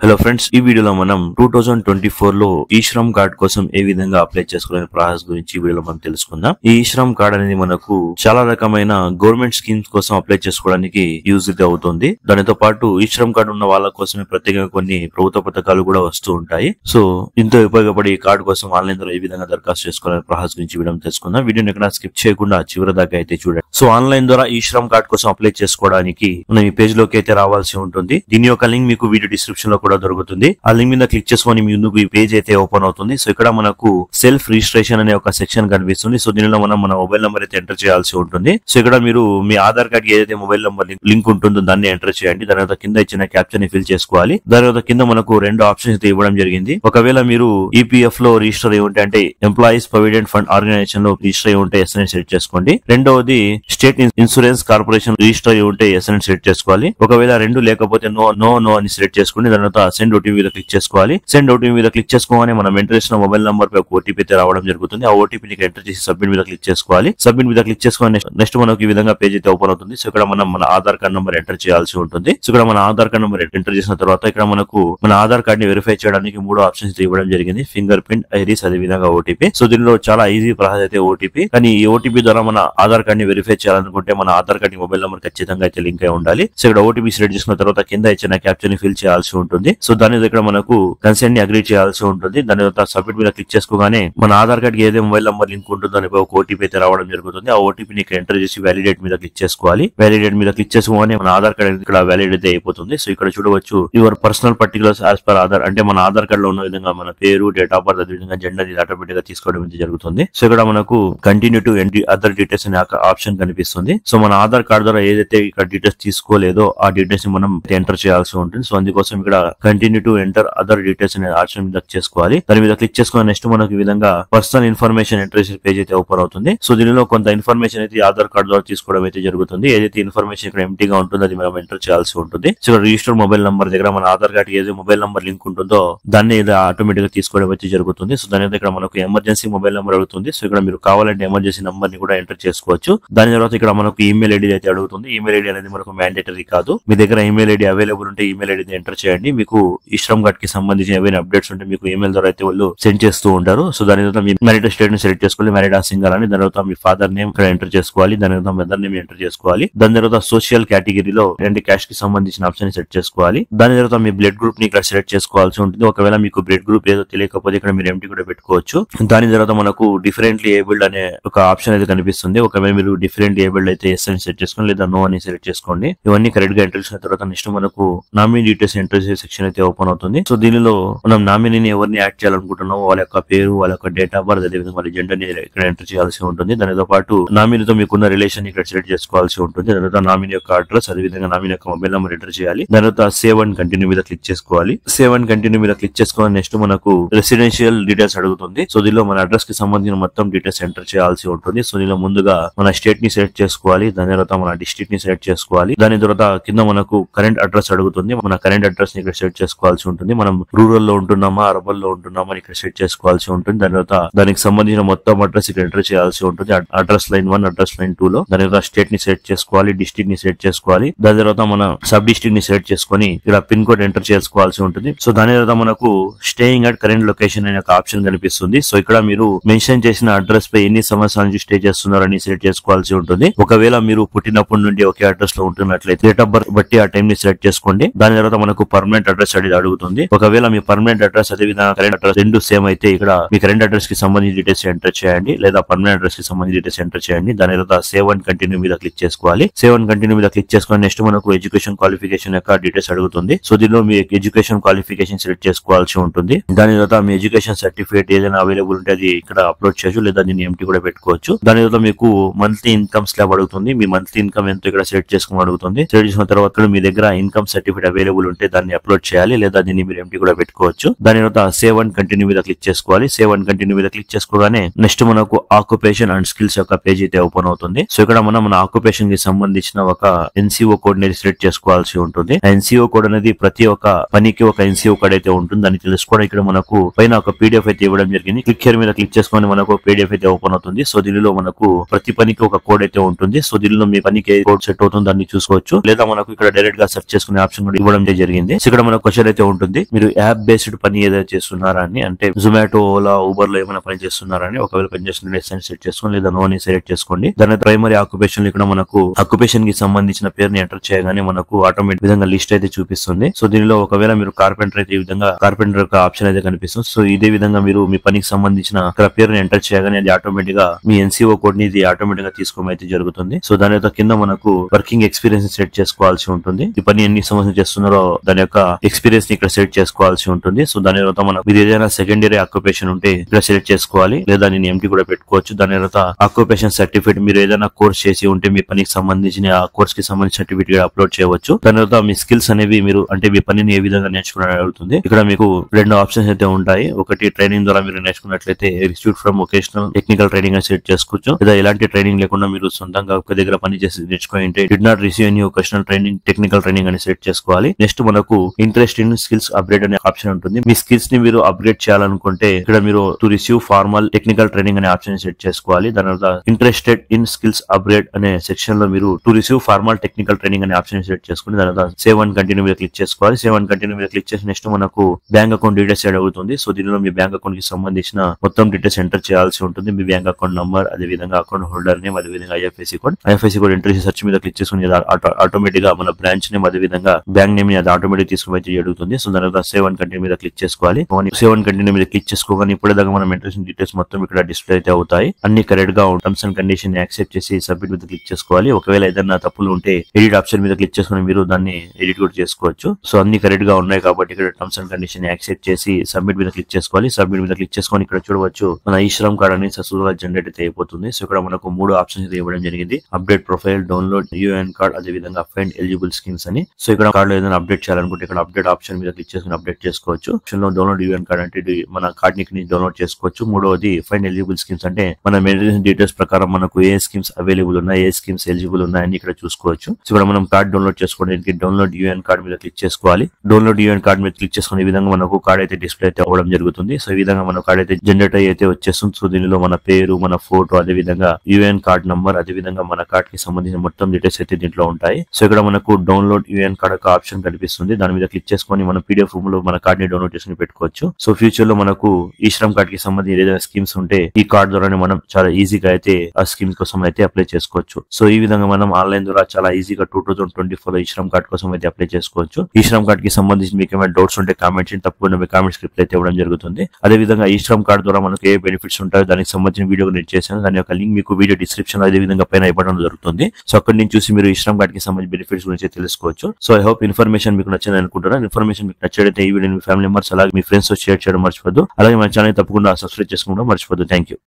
hello friends ఈ వీడియోలో మనం టూ థౌజండ్ ట్వంటీ ఫోర్ లో ఈ శ్రమ్ కార్డ్ కోసం ఏ విధంగా అప్లై చేసుకోవాలనే ప్రాసెస్ గురించి ఈ వీడియోలో మనం తెలుసుకుందాం ఈ శ్రమ్ కార్డ్ అనేది మనకు చాలా రకమైన గవర్నమెంట్ స్కీమ్స్ కోసం అప్లై చేసుకోవడానికి యూజ్ అయితే అవుతుంది దానితో పాటు ఈ శ్రమ్ కార్డ్ ఉన్న వాళ్ళ కోసమే ప్రత్యేకంగా కొన్ని ప్రభుత్వ పథకాలు కూడా వస్తూ ఉంటాయి సో దీంతో ఉపయోగపడే ఈ కార్డు కోసం ఆన్లైన్ ద్వారా ఏ విధంగా దరఖాస్తు చేసుకోవాలనే ప్రాసెస్ గురించి వీడియో తెలుసుకుందాం వీడియోని ఎక్కడ స్కిప్ చేయకుండా చివరి దాకా అయితే చూడండి సో ఆన్లైన్ ద్వారా ఈ శ్రమ్ కార్డ్ కోసం అప్లై చేసుకోవడానికి మనం ఈ పేజ్ లోకి అయితే రావాల్సి ఉంటుంది దీని యొక్క లింక్ మీకు వీడియో డిస్క్రిప్షన్ లో కూడా దొరుకుతుంది ఆ లింక్ మీద క్లిక్ చేసుకొని మీ ముందుకు ఈ పేజ్ అయితే ఓపెన్ అవుతుంది సో ఇక్కడ మనకు సెల్ఫ్ రిజిస్ట్రేషన్ అనే ఒక సెక్షన్ కనిపిస్తుంది సో దీనిలో మనం మన మొబైల్ నెంబర్ అయితే ఎంటర్ చేయాల్సి ఉంటుంది సో ఇక్కడ మీరు మీ ఆధార్ కార్డ్ ఏదైతే మొబైల్ నెంబర్ లింక్ ఉంటుందో దాన్ని ఎంటర్ చేయండి దాని తర్వాత కింద ఇచ్చిన క్యాప్చర్ ని ఫిల్ చేసుకోవాలి దాని తర్వాత కింద మనకు రెండు ఆప్షన్స్ అయితే ఇవ్వడం జరిగింది ఒకవేళ మీరు ఈపీఎఫ్ లో రిజిస్టర్ అయి ఉంటే అంటే ఎంప్లాయీస్ ప్రొవిడెంట్ ఫండ్ ఆర్గనైజేషన్ లో రిజిస్టర్ అయి ఉంటే ఎస్ఎన్ సెట్ చేసుకోండి రెండవది స్టేట్ ఇన్సూరెన్స్ కార్పొరేషన్ రిజిస్టర్ అయి ఉంటే ఎస్ఎన్ సెట్ చేసుకోవాలి ఒకవేళ రెండు లేకపోతే నో నో నో అని సెలెక్ట్ చేసుకోండి దాని తర్వాత సెండ్ ఓటీపీ మీద క్లిక్ చేసుకోవాలి సెండ్ ఓటీపీ మీద క్లిక్ చేసుకోగానే మనం ఎంటర్ చేసిన మొబైల్ నంబర్ పై ఒక ఓటీపీ అయితే రావడం జరుగుతుంది ఆ ఓటీపీ ని ఎంటర్ చేసి సబ్మిట్ మీద క్లిక్ చేసుకోవాలి సబ్మిట్ మీద క్లిక్ చేసుకొని నెక్స్ట్ మనకు ఈ విధంగా పేజ్ అయితే ఓపెన్ అవుతుంది సో ఇక్కడ మనం మన ఆధార్ కార్డ్ నంబర్ ఎంటర్ చేయాల్సి ఉంటుంది సో ఇక్కడ మన ఆధార్ కార్డ్ నంబర్ ఎంటర్ చేసిన తర్వాత ఇక్కడ మనకు మన ఆధార్ కార్డ్ ని వెరిఫై చేయడానికి మూడు ఆప్షన్స్ ఇవ్వడం జరిగింది ఫింగర్ ప్రింట్ ఐరిస్ అదే విధంగా ఓటీపీ సో దీనిలో చాలా ఈజీ ప్రాసెస్ అయితే ఓటీపీ కానీ ఈ ఓటీపీ ద్వారా మన ఆధార్ కార్డ్ ని వెరిఫై చేయాలనుకుంటే మన ఆధార్ కార్డ్ ని మొబైల్ నెంబర్ ఖచ్చితంగా అయితే లింక్ అయి ఉండాలి సో ఇక్కడ ఓటీపీ సెలెక్ట్ చేసుకున్న తర్వాత కింద ఇచ్చిన క్యాప్చర్ ని ఫిల్ చేయాల్సి ఉంటుంది సో దాని దగ్గర మనకు కన్సెంట్ ని అగ్రీ చేయాల్సి ఉంటుంది దాని తర్వాత సబ్మిట్ మీద క్లిక్ చేసుకోగానే మన ఆధార్ కార్డ్ కి ఏదైతే మొబైల్ నెంబర్ లింక్ ఉంటుందో అని ఒక ఓటీపీ అయితే రావడం జరుగుతుంది ఆ ఓటీపీ ఇక్కడ ఎంటర్ చేసి వ్యాలిడేట్ మీద క్లిక్ చేసుకోవాలి వ్యాలిడేట్ మీద క్లిక్ చేసుకోగానే మన ఆధార్ కార్డ్ అనేది ఇక్కడ వ్యాలిడేట్ అయితే అయిపోతుంది సో ఇక్కడ చూడవచ్చు your personal particulars as per Aadhaar అంటే మన ఆధార్ కార్డ్ లో ఉన్న విధంగా మన పేరు డేట్ ఆఫ్ బర్త్ అదే విధంగా జెండర్ ఇది ఆటోమేటిక్ గా తీసుకోవడం అయితే జరుగుతుంది సో ఇక్కడ మనకు continue to entry other details అనే ఆప్షన్ కనిపిస్తుంది సో మన ఆధార్ కార్డ్ ద్వారా ఏదైతే ఇక్కడ డీటెయిల్స్ తీసుకోలేదో ఆ డీటెయిల్స్ ని మనం ఎంటర్ చేయాల్సి ఉంటుంది సో అందుకోసం ఇక్కడ continue to enter other details అనే ఆప్షన్ మీద చేసుకోవాలి దాని మీద క్లిక్ చేసుకున్న నెక్స్ట్ మనకు ఈ విధంగా పర్సనల్ ఇన్ఫర్మేషన్ ఎంటర్ చేసే పేజ్ అయితే ఓపెన్ అవుతుంది సో దీనిలో కొంత ఇన్ఫర్మేషన్ అయితే ఈ ఆధార్ కార్డ్ ద్వారా తీసుకోవడం అయితే జరుగుతుంది ఏదైతే ఇన్ఫర్మేషన్ ఇక్కడ ఎంటీగా ఉంటుందో అది మనం ఎంటర్ చేయాల్సి ఉంటుంది సో ఇక్కడ రిజిస్టర్ మొబైల్ నంబర్ దగ్గర మన ఆధార్ కార్డ్ ఏదైతే మొబైల్ నంబర్ లింక్ ఉంటుందో దాన్ని ఇది ఆటోమేటిక్ గా తీసుకోవడం అయితే జరుగుతుంది సో దాని ఇక్కడ మనకు ఎమర్జెన్సీ మొబైల్ నెంబర్ అడుగుతుంది సో ఇక్కడ మీరు కావాలంటే ఎమర్జెన్సీ నంబర్ ని కూడా ఎంటర్ చేసుకోవచ్చు దాని తర్వాత ఇక్కడ మనకు ఈమెయిల్ ఐడి అయితే అడుగుతుంది ఈమెయిల్ ఐడి అనేది మనకు మ్యాండేటరీ కాదు మీ దగ్గర ఈమెయిల్ ఐడి అవైలబుల్ ఉంటే ఈమెయిల్ ఐడి ఎంటర్ చేయండి మీకు ఈ శ్రమ్ కార్డ్ కి సంబంధించిన ఏవైనా అప్డేట్స్ ఉంటే మీకు ఈమెయిల్ ద్వారా అయితే వాళ్ళు సెండ్ చేస్తూ ఉంటారు సో దాని తర్వాత మీ మ్యారిడ్ స్టేట్ ని సెలెక్ట్ చేసుకోవాలి మ్యారిడ్ ఆ సింగల్ అని దాని తర్వాత మీ ఫాదర్ నేమ్ ఇక్కడ ఎంటర్ చేసుకోవాలి దాని తర్వాత మదర్ నేమ్ ఎంటర్ చేసుకోవాలి దాని తర్వాత సోషల్ కేటగిరీలో రెండు క్యాష్ కి సంబంధించిన ఆప్షన్ సెట్ చేసుకోవాలి దాని తర్వాత మీ బ్లడ్ గ్రూప్ ని ఇక్కడ సెలెక్ట్ చేసుకోవాల్సి ఉంటుంది ఒకవేళ మీకు బ్లడ్ గ్రూప్ ఏదో తెలియకపోతే ఇక్కడ మీరు ఎంటీ కూడా పెట్టుకోవచ్చు దాని తర్వాత మనకు డిఫరెంట్లీ ఏబుల్డ్ అనే ఒక ఆప్షన్ అయితే కనిపిస్తుంది ఒకవేళ మీరు డిఫరెంట్ ఏబుల్డ్ అయితే ఎస్ అని సెట్ చేసుకోండి లేదా నో అని సెలెక్ట్ చేసుకోండి ఇవన్నీ కరెక్ట్ గా ఎంటర్ చేసిన తర్వాత నెక్స్ట్ మనకు నామినీ డీటెయిల్స్ ఎంటర్ చేసే సెక్షన్ అయితే ఓపెన్ అవుతుంది సో దీనిలో మనం నామినీని ఎవరిని యాడ్ చేయాలనుకుంటున్నామో వాళ్ళ యొక్క పేరు వాళ్ళ యొక్క డేట్ ఆఫ్ బర్త్ అదేవిధంగా వాళ్ళ జెండర్ ని ఇక్కడ ఎంటర్ చేయాల్సి ఉంటుంది దానితో పాటు నామినీతో మీకున్న రిలేషన్ ఇక్కడ సెలెక్ట్ చేసుకోవాల్సి ఉంటుంది దాని తర్వాత నామినీ యొక్క అడ్రస్ అదేవిధంగా నామినీ యొక్క మొబైల్ నెంబర్ ఎంటర్ చేయాలి దాని తర్వాత సేవ్ అండ్ కంటిన్యూ మీద క్లిక్ చేసుకోవాలి సేవ్ అండ్ కంటిన్యూ మీద క్లిక్ చేసుకోవాలి నెక్స్ట్ మనకు రెసిడెన్షియల్ డీటెయిల్స్ అడుగుతుంది సో దీనిలో మన అడ్రస్ కి సంబంధించిన మొత్తం డీటెయిల్స్ ఎంటర్ చేయాల్సి ఉంటుంది సో దీనిలో ముందుగా మన స్టేట్ ని సెలెక్ట్ చేసుకోవాలి దాని తర్వాత మన డిస్ట్రిక్ట్ ని సెలెక్ట్ చేసుకోవాలి దాని తర్వాత కింద మనకు కరెంట్ అడ్రస్ అడుగుతుంది మన కరెంట్ అడ్రస్ ని ఇక్కడ సెట్ చేసుకోవాల్సి ఉంటుంది మనం రూరల్ లో ఉంటున్నామా అర్బన్ లో ఉంటున్నామా అని ఇక్కడ సెట్ చేసుకోవాల్సి ఉంటుంది దాని తర్వాత దానికి సంబంధించిన మొత్తం అడ్రస్ ఇక్కడ ఎంటర్ చేయాల్సి ఉంటుంది address line one address line two లో దాని తర్వాత స్టేట్ ని సెట్ చేసుకోవాలి డిస్ట్రిక్ట్ ని సెట్ చేసుకోవాలి దాని తర్వాత మన సబ్ డిస్ట్రిక్ట్ ని సెట్ చేసుకొని ఇక్కడ పిన్ కోడ్ ఎంటర్ చేసుకోవాల్సి ఉంటుంది సో దాని తర్వాత మనకు స్టేయింగ్ అట్ కరెంట్ లొకేషన్ అనే ఒక ఆప్షన్ కనిపిస్తుంది సో ఇక్కడ మీరు మెన్షన్ చేసిన అడ్రస్ పై ఎన్ని సంవత్సరాల నుంచి స్టే చేస్తున్నారని సెలెక్ట్ చేసుకోవాల్సి ఉంటుంది ఒకవేళ మీరు పుట్టినప్పటి నుండి ఒకే అడ్రస్ లో ఉంటున్నట్లయితే డేట్ ఆఫ్ బర్త్ బట్టి ఆ టైం ని సెలెక్ట్ చేసుకోండి దాని తర్వాత మనకు పర్మనెంట్ అడ్రస్ అనేది అడుగుతుంది ఒకవేళ మీ పర్మనెంట్ అడ్రస్ అదే విధంగా కరెంట్ అడ్రస్ రెండు సేమ్ అయితే ఇక్కడ మీ కరెంట్ అడ్రస్ కి సంబంధించిన డీటెయిల్స్ ఎంటర్ చేయండి లేదా పర్మనెంట్ అడ్రస్ కి సంబంధించిన డీటెయిల్స్ ఎంటర్ చేయండి దాని తర్వాత సేవ్ అండ్ కంటిన్యూ మీద క్లిక్ చేసుకోవాలి సేవ్ అండ్ కంటిన్యూ మీద క్లిక్ చేసుకుని నెక్స్ట్ మనకు ఎడ్యుకేషన్ క్వాలిఫికేషన్ యొక్క డీటెయిల్స్ అడుగుతుంది సో దీనిలో మీ ఎడ్యుకేషన్ క్వాలిఫికేషన్ సెలెక్ట్ చేసుకోవాల్సి ఉంటుంది దాని తర్వాత మీ ఎడ్యుకేషన్ సర్టిఫికేట్ ఏదైనా అవైలబుల్ ఉంటే అది ఇక్కడ అప్లోడ్ చేయొచ్చు లేదా దీన్ని ఎంటీ కూడా పెట్టుకోవచ్చు దాని తర్వాత మీకు మంత్లీ ఇన్కమ్ స్లాబ్ అడుగుతుంది మీ మంత్లీ ఇన్కమ్ ఎంతో ఇక్కడ సెలెక్ట్ చేసుకుని అడుగుతుంది సెలెక్ట్ చేసుకున్న తర్వాత మీ దగ్గర ఇన్కమ్ సర్టిఫికేట్ అవైలబుల్ ఉంటే దాన్ని అప్లోడ్ చేయాలి లేదా దీన్ని మీరు ఎంటీ కూడా పెట్టుకోవచ్చు దాని తర్వాత సేవ్ అండ్ కంటిన్యూ మీద క్లిక్ చేసుకోవాలి సేవ్ అండ్ కంటిన్యూ మీద క్లిక్ చేసుకోగానే నెక్స్ట్ మనకు ఆక్యుపేషన్ అండ్ స్కిల్స్ యొక్క పేజ్ అయితే ఓపెన్ అవుతుంది సో ఇక్కడ మనం మన ఆక్యుపేషన్ కి సంబంధించిన ఒక ఎన్సీఓ కోడ్ ని సెలెక్ట్ చేసుకోవాల్సి ఉంటుంది ఆ ఎన్సీఓ కోడ్ అనేది ప్రతి ఒక్క పనికి ఒక ఎన్సీఓ కోడ్ అయితే ఉంటుంది దాన్ని తెలుసుకోవడం ఇక్కడ మనకు పైన ఒక పీడిఎఫ్ అయితే ఇవ్వడం జరిగింది క్లిక్ హియర్ మీద క్లిక్ చేసుకొని మనకు పీడిఎఫ్ అయితే ఓపెన్ అవుతుంది సో దీనిలో మనకు ప్రతి పనికి ఒక కోడ్ అయితే ఉంటుంది సో దీనిలో మీ పనికి ఏ కోడ్ సెట్ అవుతుందో దాన్ని చూసుకోవచ్చు లేదా మనకు ఇక్కడ డైరెక్ట్ గా సెర్చ్ చేసుకునే ఆప్షన్ కూడా ఇవ్వడం అయితే జరిగింది సో ఇక్కడ మనకు మన క్వశ్చన్ అయితే ఉంటుంది మీరు యాప్ బేస్డ్ పని ఏదైతే చేస్తున్నారా అని అంటే జొమాటో ఓలా ఊబర్ లో ఏమైనా పని చేస్తున్నారా అని ఒకవేళ పని చేస్తున్న సెట్ చేసుకోండి లేదా నో అని సెలెక్ట్ చేసుకోండి దాని ప్రైమరీ ఆక్యుపేషన్ ఇక్కడ మనకు ఆక్యుపేషన్ కి సంబంధించిన పేరుని ఎంటర్ చేయగానే మనకు ఆటోమేటిక్ విధంగా లిస్ట్ అయితే చూపిస్తుంది సో దీనిలో ఒకవేళ మీరు కార్పెంటర్ అయితే ఈ విధంగా కార్పెంటర్ యొక్క ఆప్షన్ అయితే కనిపిస్తుంది సో ఇదే విధంగా మీరు మీ పనికి సంబంధించిన ఇక్కడ పేరుని ఎంటర్ చేయగానే అది ఆటోమేటిక్ గా మీ ఎన్సీఓ కోడ్ ని ఇది ఆటోమేటిక్ గా తీసుకోవడం అయితే జరుగుతుంది సో దాని యొక్క కింద మనకు వర్కింగ్ ఎక్స్పీరియన్స్ సెట్ చేసుకోవాల్సి ఉంటుంది ఈ పని ఎన్ని సంవత్సరాలు చేస్తున్నారో దాని యొక్క ఎక్స్పీరియన్స్ ని ఇక్కడ సెట్ చేసుకోవాల్సి ఉంటుంది సో దాని తర్వాత మనకు మీరు ఏదైనా సెకండరీ ఆక్యుపేషన్ ఉంటే ఇక్కడ సెలెక్ట్ చేసుకోవాలి లేదా నేను ఎంటీ కూడా పెట్టుకోవచ్చు దాని తర్వాత ఆక్యుపేషన్ సర్టిఫికేట్ మీరు ఏదైనా కోర్స్ చేసి ఉంటే మీ పనికి సంబంధించిన ఆ కోర్స్ కి సంబంధించిన సర్టిఫికేట్ అప్లోడ్ చేయవచ్చు దాని తర్వాత మీ స్కిల్స్ అనేవి మీరు అంటే మీ పనిని ఏ విధంగా నేర్చుకునే అవుతుంది ఇక్కడ మీకు రెండు ఆప్షన్స్ అయితే ఉంటాయి ఒకటి ట్రైనింగ్ ద్వారా మీరు నేర్చుకున్నట్లయితే institute from vocational technical training అని సెట్ చేసుకోవచ్చు లేదా ఎలాంటి ట్రైనింగ్ లేకుండా మీరు సొంతంగా ఒక దగ్గర పని చేసి నేర్చుకుని ఉంటే did not receive any vocational training technical training అని సెట్ చేసుకోవాలి నెక్స్ట్ మనకు ఇంట్రెస్ట్ ఇన్ స్కిల్స్ అప్గ్రేడ్ అనే ఆప్షన్ ఉంటుంది మీ స్కిల్స్ ని మీరు అప్గ్రేడ్ చేయాలనుకుంటే ఇక్కడ మీరు to receive formal technical training అనే ఆప్షన్ సెట్ చేసుకోవాలి దాని తర్వాత ఇంట్రెస్టెడ్ ఇన్ స్కిల్స్ అప్గ్రేడ్ అనే సెక్షన్ లో మీరు to receive formal technical training అనే ఆప్షన్ సెట్ చేసుకుని దాని తర్వాత సేవ్ అండ్ కంటిన్యూ మీద క్లిక్ చేసుకోవాలి సేవ్ అండ్ కంటిన్యూ మీద క్లిక్ చేసి నెక్స్ట్ మనకు బ్యాంక్ అకౌంట్ డీటెయిల్స్ యాడ్ అవుతుంది సో దీనిలో మీ బ్యాంక్ అకౌంట్ కి సంబంధించిన మొత్తం డీటెయిల్స్ ఎంటర్ చేయాల్సి ఉంటుంది మీ బ్యాంక్ అకౌంట్ నంబర్ అదే విధంగా అకౌంట్ హోల్డర్ నేమ్ అదే విధంగా IFSC code IFSC code enter చేసి సెర్చ్ మీద క్లిక్ చేసుకుని ఆటోమేటిక్ గా మన బ్రాంచ్ నేమ్ అదే విధంగా బ్యాంక్ నేమ్ ని అది ఆటోమేటిక్ తీసుకుని అయితే జరుగుతుంది సో దాని తర్వాత సేవ్ అండ్ కంటిన్యూ మీద క్లిక్ చేసుకోవాలి సేవ్ అండ్ కంటిన్యూ మీద క్లిక్ చేసుకోగానే ఇప్పటిదాకా మనం ఎంటర్ చేసిన డీటెయిల్స్ మొత్తం ఇక్కడ డిస్ప్లే అయితే అవుతాయి అన్ని కరెక్ట్ గా టర్మ్స్ అండ్ కండిషన్ యాక్సెప్ట్ చేసి సబ్మిట్ మీద క్లిక్ చేసుకోవాలి ఒకవేళ ఏదైనా తప్పులు ఉంటే ఎడిట్ ఆప్షన్ మీద క్లిక్ చేసుకుని మీరు దాన్ని ఎడిట్ కూడా చేసుకోవచ్చు సో అన్ని కరెక్ట్ గా ఉన్నాయి కాబట్టి ఇక్కడ టర్మ్స్ అండ్ కండిషన్ యాక్సెప్ట్ చేసి సబ్మిట్ మీద క్లిక్ చేసుకోవాలి సబ్మిట్ మీద క్లిక్ చేసుకొని ఇక్కడ చూడవచ్చు మన ఈ శ్రమ్ కార్డ్ అనేది సక్సెస్ఫుల్ గా జనరేట్ అయితే అయిపోతుంది సో ఇక్కడ మనకు మూడు ఆప్షన్స్ అయితే ఇవ్వడం జరిగింది update profile download UN card అదే విధంగా ఫైండ్ ఎలిజిబుల్ స్కీమ్స్ అని సో ఇక్కడ కార్డ్ లో ఏదైనా అప్డేట్ చేయాలనుకుంటే ఇక్కడ అప్డేట్ ఆప్షన్ మీద క్లిక్ చేసుకుని అప్డేట్ చేసుకోవచ్చు ఆప్షన్ లో డౌన్లోడ్ యూఎన్ కార్డ్ అంటే ఇది మన కార్డ్ ని డౌన్లోడ్ చేసుకోవచ్చు మూడవది ఫైండ్ ఎలిజిబుల్ స్కీమ్స్ అంటే మన మెడిటేషన్ డీటెయిల్స్ ప్రకారం మనకు ఏ స్కీమ్స్ అవైలబుల్ ఉన్నాయి ఏ స్కీమ్స్ ఎలిజిబుల్ ఉన్నాయని ఇక్కడ చూసుకోవచ్చు సో ఇక్కడ మనం కార్డ్ డౌన్లోడ్ చేసుకోవడానికి డౌన్లోడ్ యూఎన్ కార్డ్ మీద క్లిక్ చేసుకోవాలి డౌన్లోడ్ యూఎన్ కార్డ్ మీద క్లిక్ చేసుకునే ఈ విధంగా మనకు కార్డ్ అయితే డిస్ప్లే అయితే అవ్వడం జరుగుతుంది సో ఈ విధంగా మన కార్డ్ అయితే జనరేట్ అయ్యి అయితే వచ్చేస్తుంది సో దీనిలో మన పేరు మన ఫోటో అదే విధంగా యూఎన్ కార్డ్ నంబర్ అదే విధంగా మన కార్డ్ కి సంబంధించిన మొత్తం డీటెయిల్స్ అయితే దీంట్లో ఉంటాయి సో ఇక్కడ మనకు డౌన్లోడ్ యూఎన్ కార్డ్ ఒక ఆప్షన్ కనిపిస్తుంది దాని మీద క్లిక్ చేసుకొని మన పీడిఎఫ్ రూమ్ లో మన కార్డ్ ని డౌన్లోడ్ చేసుకుని పెట్టుకోవచ్చు సో ఫ్యూచర్ లో మనకు ఈ శ్రమ్ కార్డ్ కి సంబంధించి ఏదైనా స్కీమ్స్ ఉంటే ఈ కార్డ్ ద్వారానే మనం చాలా ఈజీగా అయితే ఆ స్కీమ్స్ కోసం అయితే అప్లై చేసుకోవచ్చు సో ఈ విధంగా మనం ఆన్లైన్ ద్వారా చాలా ఈజీగా టూ థౌసండ్ ట్వంటీ ఫోర్ లో ఈ శ్రమ్ కార్డ్ కోసం అయితే అప్లై చేసుకోవచ్చు ఈ శ్రమ్ కార్డ్ కి సంబంధించి మీకు ఏమైనా డౌట్స్ ఉంటే కామెంట్ చేయండి తప్పకుండా మీ కామెంట్ స్క్రిప్ట్ అయితే ఇవ్వడం జరుగుతుంది అదే విధంగా ఈ శ్రమ్ కార్డ్ ద్వారా మనకు ఏ బెనిఫిట్స్ ఉంటాయో దానికి సంబంధించిన వీడియో నేను చేశాను దాని యొక్క లింక్ మీకు వీడియో డిస్క్రిప్షన్ లో అదే విధంగా పైన ఇవ్వడం జరుగుతుంది సో అక్కడ నుంచి చూసి మీరు ఈ శ్రమ్ కార్డ్ కి సంబంధించిన బెనిఫిట్స్ గురించి తెలుసుకోవచ్చు సో ఐ హోప్ ఇన్ఫర్మేషన్ మీకు నచ్చింది అనుకుంటున్నాను ఇన్ఫర్మేషన్ మీకు నచ్చడైతే ఈ వీడియో మీ ఫ్యామిలీ మెంబర్స్ అలాగే మీ ఫ్రెండ్స్ తో షేర్ చేయడం మర్చిపోద్దు అలాగే మన ఛానల్ తప్పకుండా సబ్స్క్రైబ్ చేసుకోవడం మర్చిపోద్దు థ్యాంక్ యూ